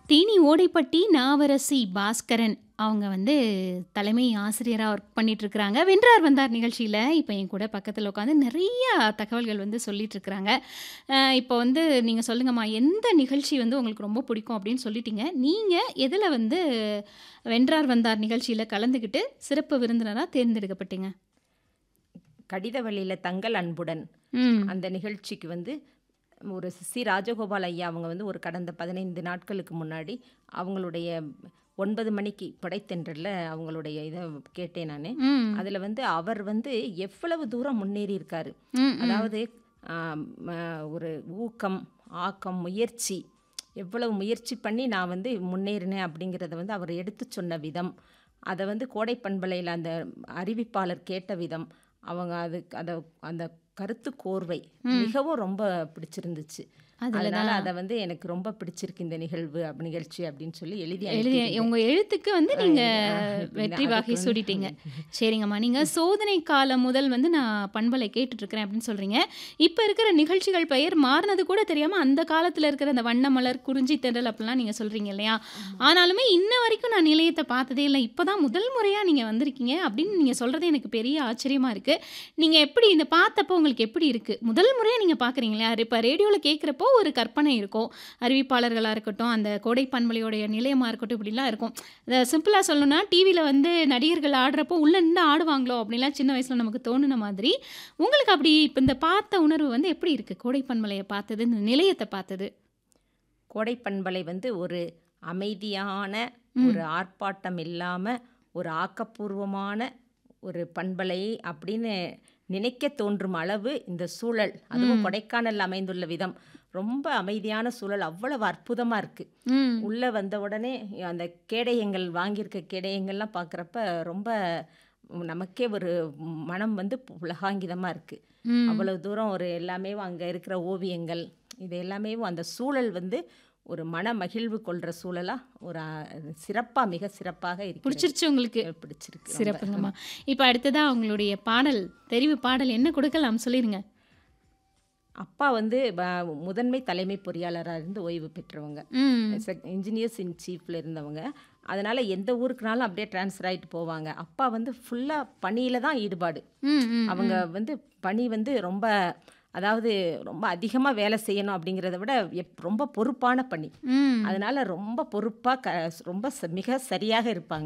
தேனி ஓடைப்பட்டி நாவரசி பாஸ்கரன் அவங்க வந்து தலைமை ஆசிரியரா ஒர்க் பண்ணிட்டு இருக்கிறாங்க. வென்றார் வந்தார் நிகழ்ச்சியில இப்ப என் கூட பக்கத்துல உட்காந்து நெறைய தகவல்கள் வந்து சொல்லிட்டு இருக்கிறாங்க. அ இப்போ வந்து நீங்க சொல்லுங்கம்மா, எந்த நிகழ்ச்சி வந்து உங்களுக்கு ரொம்ப பிடிக்கும் அப்படின்னு சொல்லிட்டீங்க. நீங்க எதுல வந்து வென்றார் வந்தார் நிகழ்ச்சியில கலந்துக்கிட்டு சிறப்பு விருந்தினரா தேர்ந்தெடுக்கப்பட்டீங்க? கடித வழியில தங்கள் அன்புடன் ம். அந்த நிகழ்ச்சிக்கு வந்து ஒரு சி. ராஜகோபால் ஐயா அவங்க வந்து ஒரு கடந்த 15 நாட்களுக்கு முன்னாடி அவங்களுடைய 9 மணிக்கு கொடைத்தென்றல்ல அவங்களுடைய இத கேட்டேன் நானு. ம். அதுல வந்து அவர் வந்து எவ்வளவு தூரம் முன்னேறி இருக்காரு. ம், ம். அதாவது ஆ ம ஒரு ஊக்கம், ஆக்கம், முயற்சி எவ்வளவு முயற்சி பண்ணி நான் வந்து முன்னேறினேன் அப்படிங்கிறத வந்து அவர் எடுத்து சொன்ன விதம், அத வந்து கோடை பண்பலையில அந்த அறிவிப்பாளர் கேட்ட விதம், அவங்க அதுக்கு அத அந்த கருத்து கோர்வை ம். மிகவும் ரொம்ப பிடிச்சிருந்துச்சு. அதுல அதனால தான் அத வந்து எனக்கு ரொம்ப பிடிச்சிருக்கு இந்த நிகழ்வு அப் நிகழ்ச்சி அப்படின்னு சொல்லி எழுதி எழுதி அனுப்பியிருந்தேன். உங்க எழுத்துக்கு வந்து அ நீங்க அ வெற்றி அதுக்கு வாகை வந்து சூடிட்டீங்க. சரிங்கம்மா. நீங்க சோதனை காலம் முதல் வந்து நான் பண்பலை கேட்டுட்டு இருக்கிறேன் அப்படின்னு சொல்றீங்க. இப்ப இருக்கிற நிகழ்ச்சிகள் பெயர் மாறுனது கூட தெரியாம அந்த காலத்துல இருக்கிற அந்த வண்ணமலர், குறிஞ்சி தென்றல் அப்படிலாம் நீங்க சொல்றீங்க இல்லையா? ஆமா. ஆனாலுமே இன்ன வரைக்கும் நான் நிலையத்த பார்த்ததே இல்ல. இப்பதான் முதல் முறையா நீங்க வந்திருக்கீங்க அப்படின்னு நீங்க சொல்றது எனக்கு பெரிய ஆச்சரியமா இருக்கு. நீங்க எப்படி இந்த பார்த்தப்போ உங்களுக்கு எப்படி இருக்கு? முதல் முறையா நீங்க பார்க்குறீங்க இல்லையா? இப்ப ரேடியோல கேட்கிறப்போ ஒரு கற்பனை இருக்கும். அறிவிப்பாளர்களா இருக்கட்டும், அந்த கோடை பண்பலையோடைய நிலையமா இருக்கட்டும் இப்படிலாம் இருக்கும். இத சிம்பிளா சொல்லணும்னா டிவில வந்து நடிகர்கள் ஆடுறப்போ உள்ள நின்னு ஆடுவாங்களோ அப்படிலாம் சின்ன வயசுல நமக்கு தோணுன மாதிரி, உங்களுக்கு அப்படி இப்ப இந்த பார்த்த உணர்வு வந்து எப்படி இருக்கு? கோடை பண்பலைய பார்த்தது, இந்த நிலையத்த பார்த்தது. கோடை பண்பலை வந்து ஒரு அமைதியான, ஒரு ம். ஆர்ப்பாட்டம் இல்லாம, ஒரு ஆக்கப்பூர்வமான ஒரு பண்பலை அப்படின்னு நினைக்க தோன்றும் அளவு இந்த சூழல், அதுவும் ம். கொடைக்கானல்ல அமைந்துள்ள விதம், ரொம்ப அமைதியான சூழல். அவ்வளவு அற்புதமா இருக்கு. ம். உள்ள வந்த உடனே அந்த கேடயங்கள் வாங்கியிருக்க கேடயங்கள்லாம் பார்க்குறப்ப ரொம்ப நமக்கே ஒரு மனம் வந்து புளகாங்கிதமா இருக்கு. ம். அவ்வளவு தூரம் ஒரு எல்லாமே அங்க இருக்கிற ஓவியங்கள், இது எல்லாமே அந்த சூழல் வந்து ஒரு மன மகிழ்வு கொள்ற சூழலா ஒரு அ சிறப்பா மிக சிறப்பாக இருக்கிறது. புடிச்சிருச்சு உங்களுக்கு? அ பிடிச்சிருக்கு ரொம்ப. சிறப்புங்கம்மா. இப்ப அடுத்ததா உங்களுடைய பாடல், தெரிவு பாடல் என்ன கொடுக்கலாம் சொல்லிருங்க. அப்பா வந்து ப முதன்மை தலைமை பொறியாளரா இருந்து ஓய்வு பெற்றவங்க. ம். செக் இன்ஜினியர்ஸ் இன் சீஃப்ல இருந்தவங்க. அதனால எந்த ஊருக்குனாலும் அப்படியே ட்ரான்ஸ்ஃபர் ஆயிட்டு போவாங்க. அப்பா வந்து ஃபுல்லா பணியில தான் ஈடுபாடு. ம், ம், அவங்க ம். வந்து பணி வந்து ரொம்ப அதாவது ரொம்ப அதிகமா வேலை செய்யணும் அப்படிங்கிறத விட எப் ரொம்ப பொறுப்பான பணி. ம். அதனால ரொம்ப பொறுப்பா க ரொம்ப ச மிக சரியாக இருப்பாங்க.